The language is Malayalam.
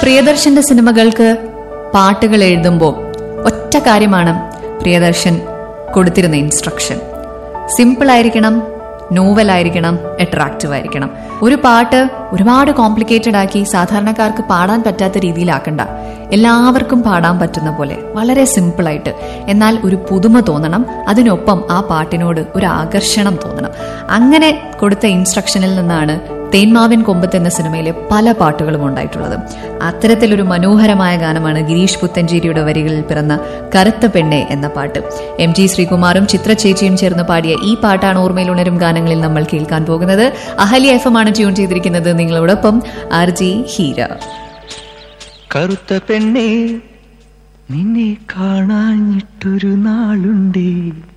പ്രിയദർശന്റെ സിനിമകൾക്ക് പാട്ടുകൾ എഴുതുമ്പോൾ ഒറ്റ കാര്യമാണ് പ്രിയദർശൻ കൊടുത്തിരുന്ന ഇൻസ്ട്രക്ഷൻ സിമ്പിൾ ആയിരിക്കണം നോവൽ ആയിരിക്കണം അട്രാക്റ്റീവ് ആയിരിക്കണം ഒരു പാട്ട് ഒരുപാട് കോംപ്ലിക്കേറ്റഡ് ആക്കി സാധാരണക്കാർക്ക് പാടാൻ പറ്റാത്ത രീതിയിലാക്കണ്ട എല്ലാവർക്കും പാടാൻ പറ്റുന്ന പോലെ വളരെ സിമ്പിളായിട്ട് എന്നാൽ ഒരു പുതുമ തോന്നണം അതിനൊപ്പം ആ പാട്ടിനോട് ഒരു ആകർഷണം തോന്നണം അങ്ങനെ കൊടുത്ത ഇൻസ്ട്രക്ഷനിൽ നിന്നാണ് തേന്മാവിൻ കൊമ്പത്ത് എന്ന സിനിമയിലെ പല പാട്ടുകളും ഉണ്ടായിട്ടുള്ളത് അത്തരത്തിലൊരു മനോഹരമായ ഗാനമാണ് ഗിരീഷ് പുത്തഞ്ചേരിയുടെ വരികളിൽ പിറന്ന കറുത്ത പെണ്ണെ എന്ന പാട്ട് എം ജി ശ്രീകുമാറും ചിത്ര ചേച്ചിയും ചേർന്ന് പാടിയ ഈ പാട്ടാണ് ഓർമ്മയിൽ ഉണരും ഗാനങ്ങളിൽ നമ്മൾ കേൾക്കാൻ പോകുന്നത് അഹലി എഫ് എം ആണ് ട്യൂൺ ചെയ്തിരിക്കുന്നത് നിങ്ങളോടൊപ്പം ആർ ജി ഹീര കറുത്ത പെണ്ണേ നിന്നെ കാണാഞ്ഞിട്ടൊരു നാളുണ്ടേ